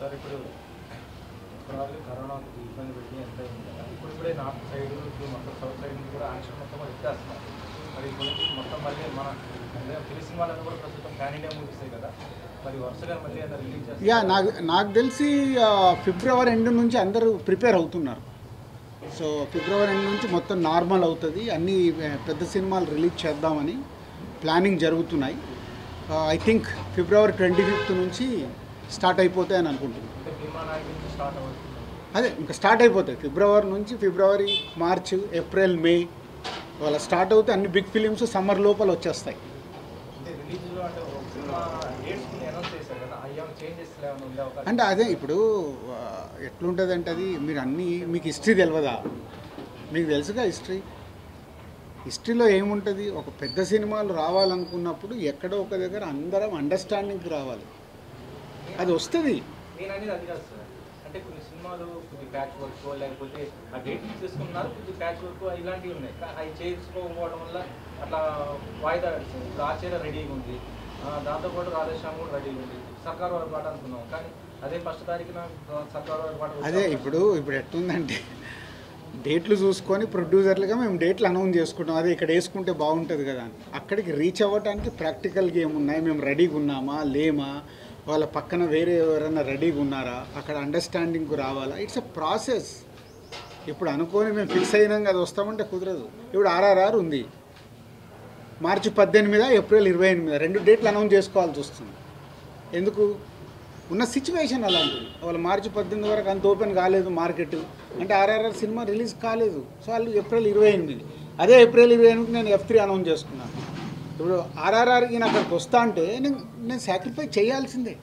Sir ఇప్పుడు ఇప్పుడు corona ఇబ్బంది పెట్టి ఎంత అయింది కదా ఇప్పుడు ఇప్పుడే నార్త్ సైడ్ ఇప్పుడు మొత్తం సౌత్ సైడ్ నుంచి కూడా ఆంక్షలు మొత్తం కూడా ఎత్తేస్తున్నారు మరి ఇప్పుడు నుంచి మొత్తం మళ్ళీ మన అంటే తెలిసిన వాళ్ళని కూడా ప్రస్తుతం ప్యాన్ ఇండియా మూవీసే కదా మరి వరుసగా మళ్ళీ ఏదైనా రిలీజ్ చేస్తారు యా నాకు నాకు తెలిసి ఆ, ఫిబ్రవరి ఎండ్ నుంచి అందరూ ప్రిపేర్ అవుతున్నారు సో ఫిబ్రవరి ఎండ్ నుంచి మొత్తం నార్మల్ అవుతుంది అన్ని ఆ, పెద్ద సినిమాలు రిలీజ్ చేద్దామని ప్లానింగ్ జరుగుతున్నాయి I think February twenty fifth నుంచి స్టార్ట్ అయిపోతాయని అనుకుంటున్నాను అంటే భీమా నాయక్ నుంచి స్టార్ట్ అవుతుంది అదే ఇంకా స్టార్ట్ అయిపోతాయి ఫిబ్రవరి నుంచి ఫిబ్రవరి మార్చ్ ఏప్రిల్ మే వాళ్ళ స్టార్ట్ అవుతే అన్ని బిగ్ ఫిలిమ్స్ సమ్మర్ లోపల వచ్చేస్తాయి అంటే రిలీజ్లో అంటే ఒక సినిమా డేట్స్ అనౌన్స్ చేశారు కదా అవి ఏమైనా చేంజెస్ ఏమైనా ఉండే అవకాశం అంటే అదే ఇప్పుడు ఆ, ఎట్లుంటుంది అంటే అది మీరు అన్నీ మీకు హిస్టరీ తెలియదా మీకు తెలుసుగా హిస్టరీ హిస్టరీలో ఏముంటుంది ఒక పెద్ద సినిమాలు రావాలనుకున్నప్పుడు ఎక్కడో ఒక దగ్గర అందరం అండర్స్టాండింగ్కి రావాలి అది వస్తుంది నేను అనేది అది కాదు సార్ అంటే కొన్ని సినిమాలు కొద్ది ప్యాచ్ వర్క్ లేకపోతే ఆ డేట్ ఫిక్స్ చేసుకున్నారు కొద్ది ప్యాచ్ వర్క్ ఇలాంటివి ఉన్నాయి కా- అవి చేసుకోకపోవడం వల్ల అట్లా వాయిదా పడుతుంది. ఇప్పుడు ఆచార్య రెడీగా ఉంది ఆ, దాంతోపాటు రాధేశ్యామ్ కూడా రెడీగా ఉంది సర్కార్ వారి పాట అనుకున్నాం కానీ అదే ఫస్ట్ తారీఖున సర్కార్ వారి పాట వచ్చే అదే అవకాశం ఇప్పుడు ఇప్పుడు ఎట్లుందంటే డేట్లు చూసుకొని ప్రొడ్యూసర్లుగా మేము డేట్లు అనౌన్స్ చేసుకుంటాం అదే ఇక్కడ వేసుకుంటే బాగుంటుంది కదా అని అక్కడికి రీచ్ అవ్వడానికి ప్రాక్టికల్గా ఏమున్నాయి మేము రెడీగా ఉన్నామా లేమా వాళ్ళ పక్కన వేరే ఎవరైనా రెడీగా ఉన్నారా అక్కడ అండర్స్టాండింగ్కి రావాలా ఇట్స్ ఎ ప్రాసెస్ ఇప్పుడు అనుకొని మేము ఫిక్స్ అయినాం కదా వస్తామంటే కుదరదు ఇప్పుడు ఆర్ఆర్ఆర్ ఉంది మార్చి పద్దెనిమిది ఏప్రిల్ ఇరవై ఎనిమిది రెండు డేట్లు అనౌన్స్ చేసుకోవాల్సి వస్తుంది ఎందుకు ఉన్న సిచ్యువేషన్ అలాంటిది వాళ్ళు మార్చి పద్దెనిమిది వరకు అంత ఓపెన్ కాలేదు మార్కెట్ అంటే ఆర్ఆర్ఆర్ సినిమా రిలీజ్ కాలేదు సో వాళ్ళు ఏప్రిల్ ఇరవై ఎనిమిది అదే ఏప్రిల్ ఇరవై ఎనిమిది నేను ఎఫ్ త్రీ అనౌన్స్ చేసుకున్నాను ఇప్పుడు ఆర్ఆర్ఆర్కి నేను అక్కడికి వస్తా అంటే నేను నేను సాక్రిఫై చేయాల్సిందే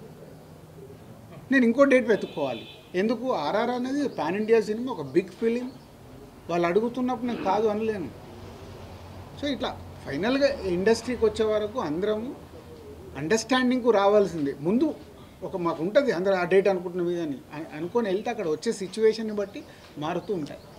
నేను ఇంకో డేట్ వెతుక్కోవాలి ఎందుకు ఆర్ఆర్ అనేది పాన్ ఇండియా సినిమా ఒక బిగ్ ఫిలిం వాళ్ళు అడుగుతున్నప్పుడు నేను కాదు అనలేను సో ఇట్లా ఫైనల్గా ఇండస్ట్రీకి వచ్చే వరకు అందరము అండర్స్టాండింగ్కు రావాల్సిందే ముందు ఒక మాకు ఉంటుంది అందరూ ఆ డేట్ అనుకుంటున్న మీద అని అ- అనుకొని వెళ్తే అక్కడ వచ్చే సిచ్యువేషన్ని బట్టి మారుతూ ఉంటాయి